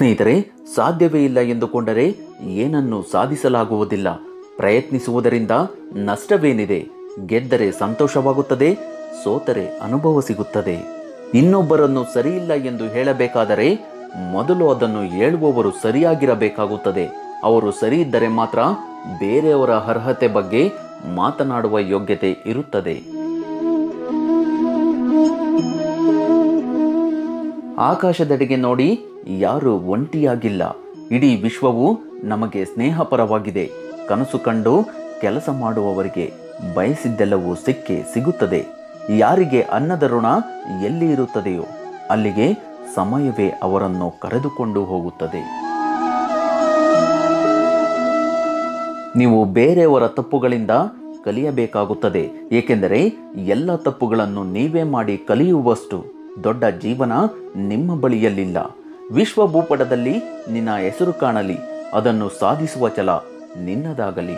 ಸ್ನೇಹಿತರೆ ಸಾಧ್ಯವೇ ಇಲ್ಲ ಎಂದುಕೊಂಡರೆ ಏನನ್ನು ಸಾಧಿಸಲಾಗುವುದಿಲ್ಲ ಪ್ರಯತ್ನಿಸುವುದರಿಂದ ನಷ್ಟವೇನಿದೆ ಗೆದ್ದರೆ ಸಂತೋಷವಾಗುತ್ತದೆ ಸೋತರೆ ಅನುಭವ ಸಿಗುತ್ತದೆ ಇನ್ನೊಬ್ಬರನ್ನು ಸರಿಯಿಲ್ಲ ಎಂದು ಹೇಳಬೇಕಾದರೆ ಮೊದಲು ಅದನ್ನು ಹೇಳುವವರು ಸರಿಯಾಗಿರಬೇಕಾಗುತ್ತದೆ ಅವರು ಸರಿ ಇದ್ದರೆ ಮಾತ್ರ ಬೇರೆಯವರ ಅರ್ಹತೆ ಬಗ್ಗೆ ಮಾತನಾಡುವ ಯೋಗ್ಯತೆ ಇರುತ್ತದೆ ಆಕಾಶದೆಡೆಗೆ ನೋಡಿ ಯಾರು ಒಂಟಿಯಾಗಿಲ್ಲ ಇಡೀ ವಿಶ್ವವು ನಮಗೆ ಸ್ನೇಹಪರವಾಗಿದೆ ಕನಸು ಕಂಡು ಕೆಲಸ ಮಾಡುವವರಿಗೆ ಬಯಸಿದ್ದೆಲ್ಲವೂ ಸಿಕ್ಕೇ ಸಿಗುತ್ತದೆ ಯಾರಿಗೆ ಅನ್ನದ ಋಣ ಎಲ್ಲಿ ಇರುತ್ತದೆಯೋ ಅಲ್ಲಿಗೆ ಸಮಯವೇ ಅವರನ್ನು ಕರೆದುಕೊಂಡು ಹೋಗುತ್ತದೆ ನೀವು ಬೇರೆಯವರ ತಪ್ಪುಗಳಿಂದ ಕಲಿಯಬೇಕಾಗುತ್ತದೆ ಏಕೆಂದರೆ ಎಲ್ಲ ತಪ್ಪುಗಳನ್ನು ನೀವೇ ಮಾಡಿ ಕಲಿಯುವಷ್ಟು ದೊಡ್ಡ ಜೀವನ ನಿಮ್ಮ ಬಳಿಯಲ್ಲಿಲ್ಲ ವಿಶ್ವ ಭೂಪಟದಲ್ಲಿ ನಿನ್ನ ಹೆಸರು ಕಾಣಲಿ ಅದನ್ನು ಸಾಧಿಸುವ ಛಲ ನಿನ್ನದಾಗಲಿ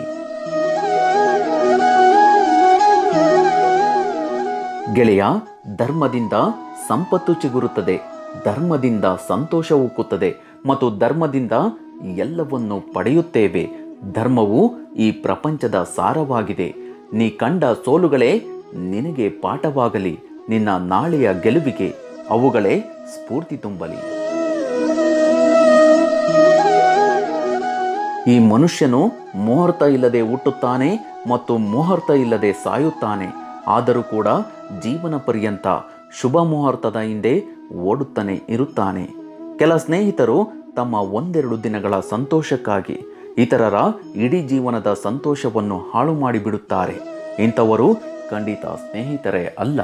ಗೆಳೆಯ ಧರ್ಮದಿಂದ ಸಂಪತ್ತು ಚಿಗುರುತ್ತದೆ ಧರ್ಮದಿಂದ ಸಂತೋಷ ಉಕ್ಕುತ್ತದೆ ಮತ್ತು ಧರ್ಮದಿಂದ ಎಲ್ಲವನ್ನು ಪಡೆಯುತ್ತೇವೆ ಧರ್ಮವು ಈ ಪ್ರಪಂಚದ ಸಾರವಾಗಿದೆ ನೀ ಕಂಡ ಸೋಲುಗಳೇ ನಿನಗೆ ಪಾಠವಾಗಲಿ ನಿನ್ನ ನಾಳೆಯ ಗೆಲುವಿಗೆ ಅವುಗಳೇ ಸ್ಫೂರ್ತಿ ತುಂಬಲಿ ಈ ಮನುಷ್ಯನು ಮುಹೂರ್ತ ಇಲ್ಲದೆ ಹುಟ್ಟುತ್ತಾನೆ ಮತ್ತು ಮುಹೂರ್ತ ಇಲ್ಲದೆ ಸಾಯುತ್ತಾನೆ ಆದರೂ ಕೂಡ ಜೀವನ ಪರ್ಯಂತ ಶುಭ ಮುಹೂರ್ತದ ಹಿಂದೆ ಓಡುತ್ತಾನೆ ಇರುತ್ತಾನೆ ಕೆಲ ಸ್ನೇಹಿತರು ತಮ್ಮ ಒಂದೆರಡು ದಿನಗಳ ಸಂತೋಷಕ್ಕಾಗಿ ಇತರರ ಇಡೀ ಜೀವನದ ಸಂತೋಷವನ್ನು ಹಾಳು ಮಾಡಿಬಿಡುತ್ತಾರೆ ಇಂಥವರು ಖಂಡಿತ ಸ್ನೇಹಿತರೇ ಅಲ್ಲ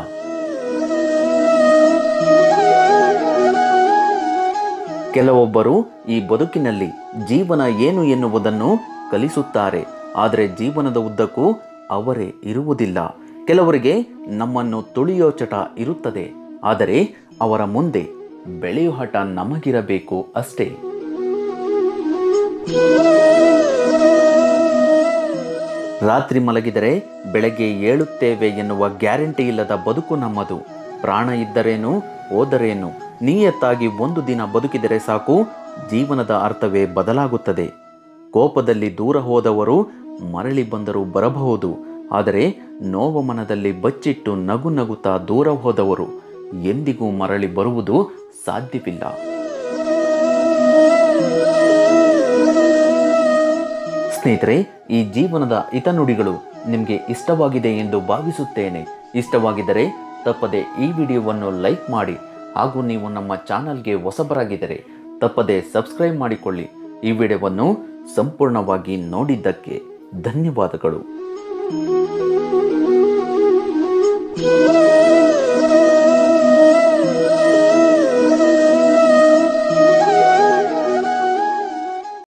ಕೆಲವೊಬ್ಬರು ಈ ಬದುಕಿನಲ್ಲಿ ಜೀವನ ಏನು ಎನ್ನುವುದನ್ನು ಕಲಿಸುತ್ತಾರೆ ಆದರೆ ಜೀವನದ ಉದ್ದಕ್ಕೂ ಅವರೇ ಇರುವುದಿಲ್ಲ ಕೆಲವರಿಗೆ ನಮ್ಮನ್ನು ತುಳಿಯೋ ಚಟ ಇರುತ್ತದೆ ಆದರೆ ಅವರ ಮುಂದೆ ಬೆಳೆಯೋ ಹಠ ನಮಗಿರಬೇಕು ಅಷ್ಟೇ ರಾತ್ರಿ ಮಲಗಿದರೆ ಬೆಳಗ್ಗೆ ಏಳುತ್ತೇವೆ ಎನ್ನುವ ಗ್ಯಾರಂಟಿ ಇಲ್ಲದ ಬದುಕು ನಮ್ಮದು ಪ್ರಾಣ ಇದ್ದರೇನು ಹೋದರೇನು ನಿಯತ್ತಾಗಿ ಒಂದು ದಿನ ಬದುಕಿದರೆ ಸಾಕು ಜೀವನದ ಅರ್ಥವೇ ಬದಲಾಗುತ್ತದೆ ಕೋಪದಲ್ಲಿ ದೂರ ಹೋದವರು ಮರಳಿ ಬಂದರೂ ಬರಬಹುದು ಆದರೆ ನೋವ ಮನದಲ್ಲಿ ಬಚ್ಚಿಟ್ಟು ನಗು ನಗುತ್ತಾ ದೂರ ಹೋದವರು ಎಂದಿಗೂ ಮರಳಿ ಬರುವುದು ಸಾಧ್ಯವಿಲ್ಲ ಸ್ನೇಹಿತರೆ ಈ ಜೀವನದ ಹಿತನುಡಿಗಳು ನಿಮಗೆ ಇಷ್ಟವಾಗಿದೆ ಎಂದು ಭಾವಿಸುತ್ತೇನೆ ಇಷ್ಟವಾಗಿದ್ದರೆ ತಪ್ಪದೆ ಈ ವಿಡಿಯೋವನ್ನು ಲೈಕ್ ಮಾಡಿ ಹಾಗೂ ನೀವು ನಮ್ಮ ಚಾನಲ್ಗೆ ಹೊಸಬರಾಗಿದ್ದರೆ ತಪ್ಪದೆ ಸಬ್ಸ್ಕ್ರೈಬ್ ಮಾಡಿಕೊಳ್ಳಿ ಈ ವಿಡಿಯೋವನ್ನು ಸಂಪೂರ್ಣವಾಗಿ ನೋಡಿದ್ದಕ್ಕೆ ಧನ್ಯವಾದಗಳು